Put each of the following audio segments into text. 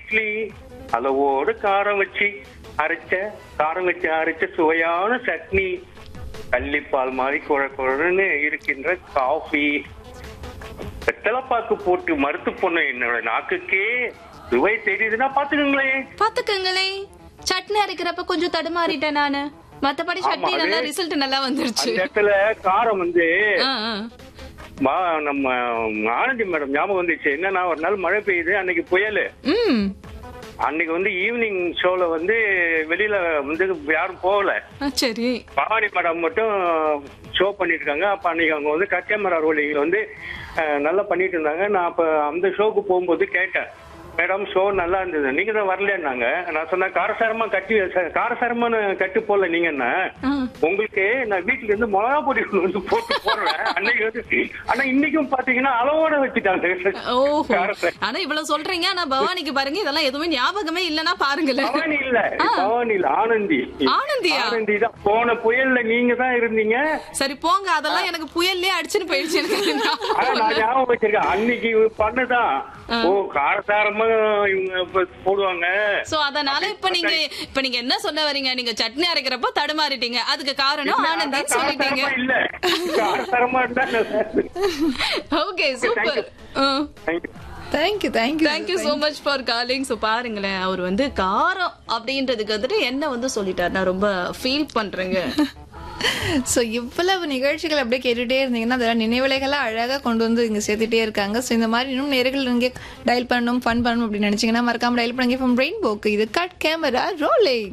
இட்லி அளவோடு காரம் வச்சு அரைச்ச காரம் வச்சு அரைச்ச சுவையான சட்னி கள்ளிப்பால் மாதிரி குழ குழன்னு இருக்கின்ற காஃபி வெத்தலைப்பாக்கு போட்டு மறுத்து போன என்னோட நாக்குக்கே சுவை தெரியுதுன்னா பாத்துக்கோங்களேன் பாத்துக்கங்களே சட்னி அரைக்கிறப்ப கொஞ்சம் தடுமாறிட்டேன் நானு மத்தபடி ஆமா, சட்னி அது- நல்லா ரிசல்ட் நல்லா வந்துருச்சு அந்த இடத்துல காரம் வந்து ஆ, ஆ. மா நம்ம ஆனந்தி மேடம் ஞாபகம் வந்துச்சு என்னன்னா ஒரு நாள் மழை பெய்யுது அன்னைக்கு புயல் ம் அன்னைக்கு வந்து ஈவினிங் ஷோல வந்து வெளியில வந்து யாரும் போகல ஆ, சரி பவானி மேடம் மட்டும் ஷோ பண்ணிட்டு இருக்காங்க அப்ப அன்னைக்கு அவங்க வந்து கட் கேமரா ரோலிங்ல வந்து அஹ், நல்லா பண்ணிட்டு இருந்தாங்க நான் அப்ப அந்த ஷோக்கு போகும்போது கேட்டேன் மேடம் ஷோ நல்லா இருந்தது நீங்க தான் வரலன்னாங்க நான் சொன்னேன் காரசாரமா கட்டி காரசாரமான கட்டு போடல நீங்க என்ன ஆ. உங்களுக்கு நான் வீட்டுல இருந்து மிளகா பொடி வந்து போட்டு போடுறேன் அன்னைக்கு வந்து ஆனா இன்னைக்கும் பாத்தீங்கன்னா அளவோட வச்சுட்டாங்க ஓஹோ காரத்தை. ஆனா இவ்வளவு சொல்றீங்க ஆனா பவானிக்கு பாருங்க இதெல்லாம் எதுவுமே ஞாபகமே இல்லனா பாருங்களேன் பவானி இல்ல ஆ. பவானி இல்ல ஆனந்தி ஆனந்தியா? ஆனந்தி தான் போன புயல்ல நீங்க தான் இருந்தீங்க சரி போங்க அதெல்லாம் எனக்கு புயல்லே அடிச்சுன்னு போயிடுச்சு எனக்கு ஆனா நான் ஞாபகம் வச்சிருக்கேன் அன்னைக்கு பண்ணதான் ஓ காரசாரமா இவங்க இப்ப போடுவாங்க சோ அதனால இப்ப நீங்க இப்ப நீங்க என்ன சொல்ல வரீங்க நீங்க சட்னி அரைக்கிறப்ப தடுமாறிட்டீங்க அதுக்கு காரணம் ஆனந்தின்னு சொல்லிட்டீங்க காரசாரமா இல்ல காரசாரமா இருந்தா okay super thank you thank you thank you thank you so much for calling so பாருங்களேன் அவர் வந்து காரம் அப்படின்றதுக்கு வந்துட்டு என்ன வந்து சொல்லிட்டாரு நான் ரொம்ப ஃபீல் பண்றேங்க ஸோ இவ்வளவு நிகழ்ச்சிகள் அப்படியே கேட்டுட்டே இருந்தீங்கன்னா அதெல்லாம் நினைவலைகளை அழகாக கொண்டு வந்து இங்கே சேர்த்துட்டே இருக்காங்க ஸோ இந்த மாதிரி இன்னும் நேர்கள் இங்கே டயல் பண்ணணும் ஃபன் பண்ணணும் அப்படின்னு நினச்சிங்கன்னா மறக்காம டயல் பண்ணுங்க ஃப்ரம் ரெயின்போக்கு இது கட் கேமரா ரோலிங்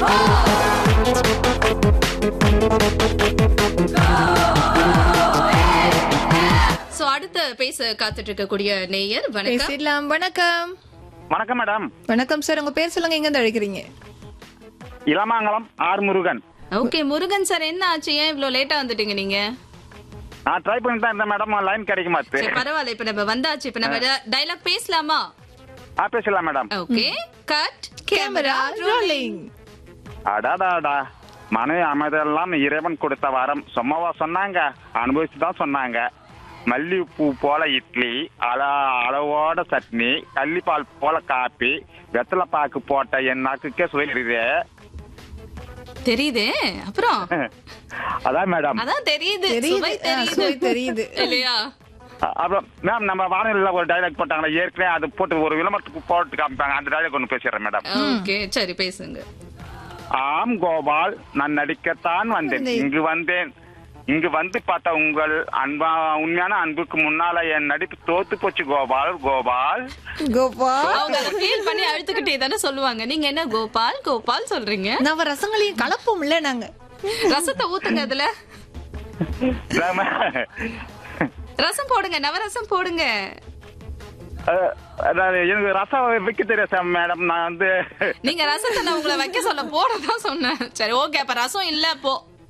ஸோ அடுத்த பேச காத்துட்டு இருக்கக்கூடிய நேயர் வணக்கம் பேசிடலாம் வணக்கம் வணக்கம் மேடம் வணக்கம் சார் உங்க பேர் சொல்லுங்க எங்க இருந்து அழைக்கிறீங்க Elamangalam R Murugan okay Murugan sir என்ன ஆச்சு ஏன் இவ்வளவு லேட்டா வந்துட்டீங்க நீங்க நான் ட்ரை பண்ணிட்டு தான் இருந்தேன் மேடம் லைன் கிடைக்க மாட்டு சரி பரவாயில்ல இப்ப நம்ம வந்தாச்சு இப்ப நம்ம டைலாக் பேசலாமா ஆ பேசலாம் madam okay cut camera rolling அடாடாடா மன அமைதெல்லாம் இறைவன் கொடுத்த வரம் சும்மாவா சொன்னாங்க அனுபவிச்சு தான் சொன்னாங்க மல்லிகைப்பூ போல இட்லி அள அளவோட சட்னி கள்ளிப்பால் போல காப்பி வெத்தலை பாக்கு போட்ட என் நாக்குக்கே சுவையிருது தெரியுதே அப்புறம் அதான் மேடம் அதான் தெரியுது தெரியுது. சுவை ஆ, சுவை தெரியுது தெரியுது. இல்லையா அப்புறம் மேம் நம்ம வானிலையில ஒரு டைலாக் போட்டாங்களா ஏற்கனவே அது போட்டு ஒரு விளம்பரத்துக்கு போட்டு காமிப்பாங்க அந்த டைலாக் ஒன்று பேசிடுறேன் மேடம் ஓகே சரி பேசுங்க ஆம் கோபால் நான் நடிக்கத்தான் வந்தேன் வந்தேன். இங்கு வந்தேன் இங்கு வந்து பார்த்த உங்கள் அன்பா உண்மையான அன்புக்கு முன்னால என் நடிப்பு தோத்து போச்சு கோபால் கோபால் கோபா அவங்க அதை ஃபீல் பண்ணி அழுத்துக்கிட்டே தானே சொல்லுவாங்க நீங்க என்ன கோபால் கோபால் சொல்றீங்க நம்ம ரசங்களையும் கலப்போம்ல நாங்க ரசத்தை ஊத்துங்க அதுல நாம- ரசம் போடுங்க நவரசம் போடுங்க அஹ், அதாவது எனக்கு ரசம் வைக்க தெரியாது மேடம் நான் வந்து நீங்க ரசத்தை நான் உங்களை வைக்க சொல்ல போடதான் சொன்னேன் சரி ஓகே அப்ப ரசம் இல்ல அப்போ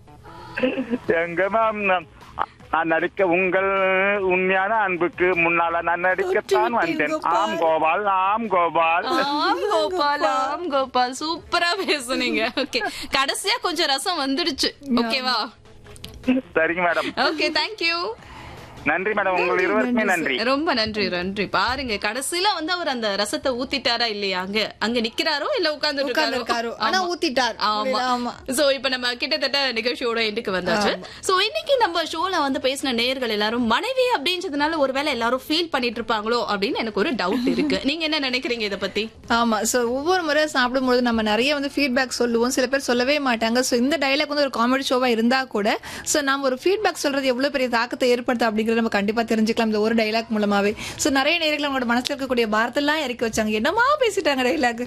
எங்க மேம் நான் நான் நடிக்க உங்கள் உண்மையான அன்புக்கு முன்னால நான் நடிக்கத்தான் வந்தேன் ஆம் கோபால் ஆம் கோபால் ஆம் கோபால் ஆம் கோபால் சூப்பரா பேசுனீங்க ஓகே கடைசியா கொஞ்சம் ரசம் வந்துடுச்சு ஓகேவா சரிங்க மேடம் ஓகே தேங்க்யூ நன்றி மேடம் உங்கள் இருவருக்குமே நன்றி ரொம்ப நன்றி நன்றி பாருங்க கடைசியில வந்து அவர் அந்த ரசத்தை ஊத்திட்டாரா இல்லையா அங்க அங்க நிக்கிறாரோ இல்ல உட்கார்ந்து உட்கார்ந்து இருக்காரோ ஆனா ஊத்திட்டார் ஆமா ஆமா சோ இப்ப நம்ம கிட்டத்தட்ட நிகழ்ச்சியோட எண்டுக்கு வந்தாச்சு சோ இன்னைக்கு நம்ம ஷோல வந்து பேசின நேயர்கள் எல்லாரும் மனைவி அப்படின்றதுனால ஒருவேளை எல்லாரும் ஃபீல் பண்ணிட்டு இருப்பாங்களோ அப்படின்னு எனக்கு ஒரு டவுட் இருக்கு நீங்க என்ன நினைக்கிறீங்க இத பத்தி ஆமா சோ ஒவ்வொரு முறை சாப்பிடும்போது நம்ம நிறைய வந்து ஃபீட்பேக் சொல்லுவோம் சில பேர் சொல்லவே மாட்டாங்க சோ இந்த டைலாக் வந்து ஒரு காமெடி ஷோவா இருந்தா கூட சோ நாம ஒரு ஃபீட்பேக் சொல்றது எவ்வளவு பெரிய தாக்கத்தை ஏற்படுத்த அப்படிங்கறத நம்ம கண்டிப்பா தெரிஞ்சுக்கலாம் இந்த ஒரு டைலாக் மூலமாவே சோ நிறைய நேரங்கள் அவங்களோட மனசுல இருக்கக்கூடிய வார்த்தைலாம் இறக்கி வச்சாங்க என்னமா பேசிட்டாங்க டைலாக்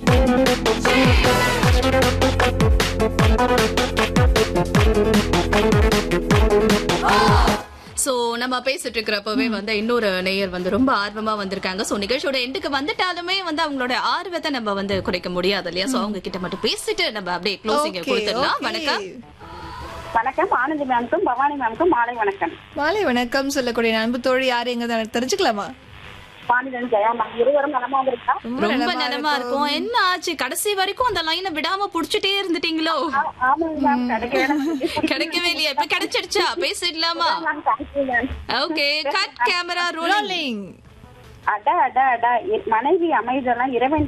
சோ நம்ம பேசிட்டு இருக்கிறப்பவே வந்து இன்னொரு நேயர் வந்து ரொம்ப ஆர்வமா வந்திருக்காங்க சோ நிகழ்ச்சியோட எண்டுக்கு வந்துட்டாலுமே வந்து அவங்களோட ஆர்வத்தை நம்ம வந்து குறைக்க முடியாது இல்லையா சோ அவங்க கிட்ட மட்டும் பேசிட்டு நம்ம அப்படியே க்ளோசிங் கொடுத்துடலாம் வணக்கம் வணக்கம் ஆனந்தி மேம்க்கும் பவானி மேம்க்கும் மாலை வணக்கம் மாலை வணக்கம் சொல்லக்கூடிய அன்பு தோழி யாரு எங்க தெரிஞ்சுக்கலாமா வாணிதன் ஜெயா மேம் இருவரும் நலமாக இருக்கா ரொம்ப நலமா இருக்கும் என்ன ஆச்சு கடைசி வரைக்கும் அந்த லைனை விடாம புடிச்சிட்டே இருந்துட்டீங்களோ ஆமாங்க மேம் கிடைக்கவே இல்லை. கிடைக்கவே இல்லையா இப்ப கிடைச்சிடுச்சா பேசிடலாமா ma'am thank you ma'am okay cut camera rolling rolling அடா அடா அடா என் மனைவி அமைதெல்லாம் இறைவன்